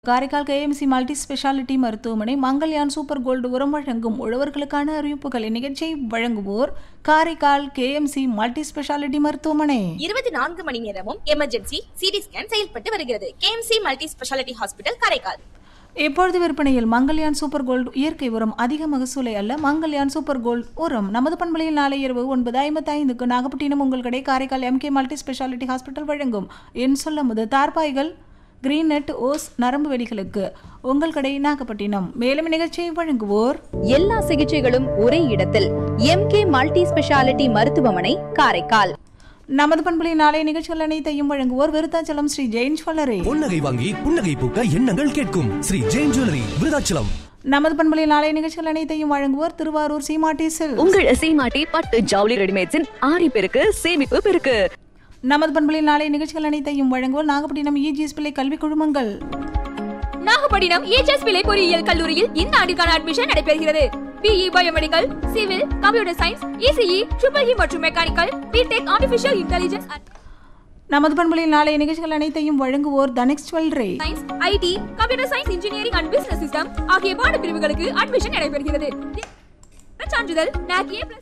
Karaikal KMC multi speciality மருத்துவமனை Mangalyaan super gold உரம் வழங்கும் உழவர்களுக்கான அறிவிப்புகள் இந்நிகழ்ச்சியை வழங்குவோர் காரைக்கால் கேஎம்சி மல்டி ஸ்பெஷாலிட்டி மருத்துவமனை இருபத்தி நான்கு மணி நேரமும் எமர்ஜென்சி சிடி ஸ்கேன் செயல்பட்டு வருகிறது KMC multi speciality hospital Karaikal இப்பொழுது விற்பனையில் மங்கள்யான் சூப்பர் கோல்டு இயற்கை உரம் அதிக மகசூலை அல்ல மங்கள்யான் சூப்பர் கோல்டு உரம் நமது பண்பலையில் நாளை இரவு ஒன்பது ஐம்பத்தி ஐந்துக்கு நாகப்பட்டினம் உங்கள் கடை Karaikal MK multi speciality hospital வழங்கும் என் சொல்ல முது தார்பாய்கள் கிரீன் நெட் ஓஸ் நரம்பு வெளிகளுக்கு உங்கள் கடை நாகப்பட்டினம் மேலும் நிகழ்ச்சியை வழங்குவோர் எல்லா சிகிச்சைகளும் ஒரே இடத்தில் எம்கே மல்டி ஸ்பெஷாலிட்டி மருத்துவமனை காரைக்கால் நமது பண்பலை நாளைய நிகழ்ச்சிகள் அனைத்தையும் வழங்குவோர் விருத்தாச்சலம் ஸ்ரீ ஜெயின் ஜுவல்லரி பொன்னகை வாங்கி புன்னகை பூக்க எண்ணங்கள் கேட்கும் ஸ்ரீ ஜெயின் ஜுவல்லரி விருதாச்சலம் நமது பண்பலை நாளைய நிகழ்ச்சிகள் அனைத்தையும் வழங்குவோர் திருவாரூர் சீமாட்டி சில் உங்கள் சீமாட்டி பட்டு ஜவுளி ரெடிமேட்ஸின் ஆரி பெருக்கு சேமிப்பு பெருக்கு நமது பண்பலை நாளைய நிகழ்ச்சிகள் அனைத்தையும் வழங்குவோர் நாகப்பட்டினம் இஜிஎஸ் பிள்ளை கல்வி குழுமங்கள் நாகப்பட்டினம் ஏஜஸ் பிள்ளை பொறியியல் கல்லூரியில் இந்த ஆண்டுக்கான அட்மிஷன் நடைபெறுகிறது BE biomedical civil computer science ECE triple E மற்றும் mechanical BTech artificial intelligence and நமது பண்பலையில் நாளைய நிகழ்ச்சிகள் அனைத்தையும் வழங்குவோர் தனெக்ஸ் jewellery science IT computer science engineering and business system ஆகிய பாடப்பிரிவுகளுக்கு அட்மிஷன் நடைபெறுகிறது சான்றிதழ் NAC A+.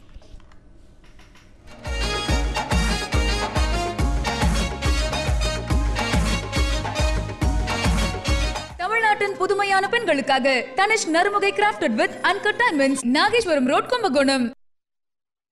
தமிழ்நாட்டின் புதுமையான பெண்களுக்காக தனிஷ் நறுமுகை crafted with uncut diamonds Nageswaram road Kumbakonam